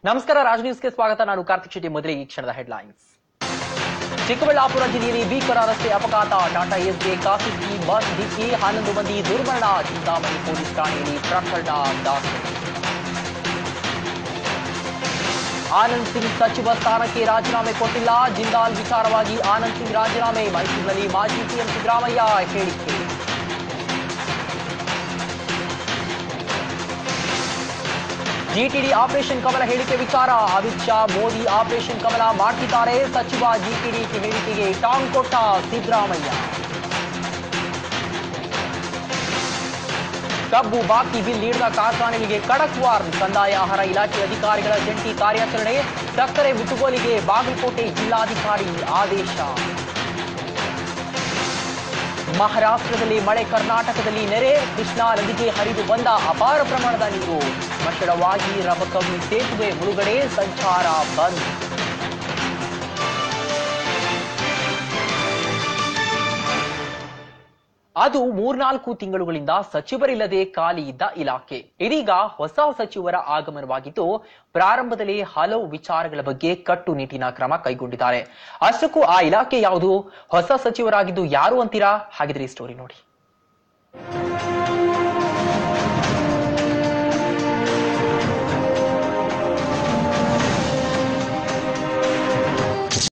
ನಮಸ್ಕಾರ ರಾಜ್ ನ್ಯೂಸ್ಗೆ ಸ್ವಾಗತ ನಾನು ಕಾರ್ತಿಕ್ ಶೆಟ್ಟಿ ಮೊದಲಿಗೆ ಈ ಕ್ಷಣದ ಹೆಡ್ಲೈನ್ಸ್ ಚಿಕ್ಕಬಳ್ಳಾಪುರ ಜಿಲ್ಲೆಯಲ್ಲಿ ಭೀಕರ ರಸ್ತೆ ಅಪಘಾತ ಟಾಟಾ ಎಸ್ಗೆ ಖಾಸಗಿ ಬಸ್ ಡಿಕ್ಕಿ ಹನ್ನೊಂದು ಮಂದಿ ದುರ್ಮರಣ ಚಿಂತಾಮಣಿ ಪೊಲೀಸ್ ಠಾಣೆಯಲ್ಲಿ ಪ್ರಕರಣ ದಾಖಲೆ ಆನಂದ್ ಸಿಂಗ್ ಸಚಿವ ಸ್ಥಾನಕ್ಕೆ ರಾಜೀನಾಮೆ ಕೊಟ್ಟಿಲ್ಲ ಜಿಂದಾಲ್ ವಿಚಾರವಾಗಿ ಆನಂದ್ ಸಿಂಗ್ ರಾಜೀನಾಮೆ ಮೈಸೂರಿನಲ್ಲಿ ಮಾಜಿ ಸಿಎಂ ಸಿದ್ದರಾಮಯ್ಯ ಹೇಳಿಕೆ ಜಿಟಿಡಿ ಆಪರೇಷನ್ ಕಮಲ ಹೇಳಿಕೆ ವಿಚಾರ ಅಮಿತ್ ಶಾ ಮೋದಿ ಆಪರೇಷನ್ ಕಮಲ ಮಾಡ್ತಿದ್ದಾರೆ ಸಚಿವ ಜಿಟಿಡಿ ಹೇಳಿಕೆಗೆ ಟಾಂಗ್ ಕೊಟ್ಟ ಸಿದ್ದರಾಮಯ್ಯ ಕಬ್ಬು ಬಾಕಿ ಬಿಲ್ ನೀಡಿದ ಕಾರ್ಖಾನೆಗಳಿಗೆ ಖಡಕ್ ವಾರ್ನ್ ಕಂದಾಯ ಆಹಾರ ಇಲಾಖೆ ಅಧಿಕಾರಿಗಳ ಜಂಟಿ ಕಾರ್ಯಾಚರಣೆ ಸಕ್ಕರೆ ಮುಟ್ಟುಗೋಲಿಗೆ ಬಾಗಲಕೋಟೆ ಜಿಲ್ಲಾಧಿಕಾರಿ ಆದೇಶ ಮಹಾರಾಷ್ಟ್ರದಲ್ಲಿ ಮಳೆ ಕರ್ನಾಟಕದಲ್ಲಿ ನೆರೆ ಕೃಷ್ಣಾ ನದಿಗೆ ಹರಿದು ಬಂದ ಅಪಾರ ಪ್ರಮಾಣದ ನೀರು ಮಶಳವಾಗಿ ರಬಕವಿ ಸೇತುವೆ ಮುಳುಗಡೆ ಸಂಚಾರ ಬಂದ್ ಅದು ಮೂರ್ನಾಲ್ಕು ತಿಂಗಳುಗಳಿಂದ ಸಚಿವರಿಲ್ಲದೆ ಖಾಲಿ ಇದ್ದ ಇಲಾಖೆ ಇದೀಗ ಹೊಸ ಸಚಿವರ ಆಗಮನವಾಗಿದ್ದು ಪ್ರಾರಂಭದಲ್ಲಿ ಹಲವು ವಿಚಾರಗಳ ಬಗ್ಗೆ ಕಟ್ಟುನಿಟ್ಟಿನ ಕ್ರಮ ಕೈಗೊಂಡಿದ್ದಾರೆ ಅಷ್ಟಕ್ಕೂ ಆ ಇಲಾಖೆ ಯಾವುದು ಹೊಸ ಸಚಿವರಾಗಿದ್ದು ಯಾರು ಅಂತೀರಾ ಹಾಗಿದ್ರೆ ಈ ಸ್ಟೋರಿ ನೋಡಿ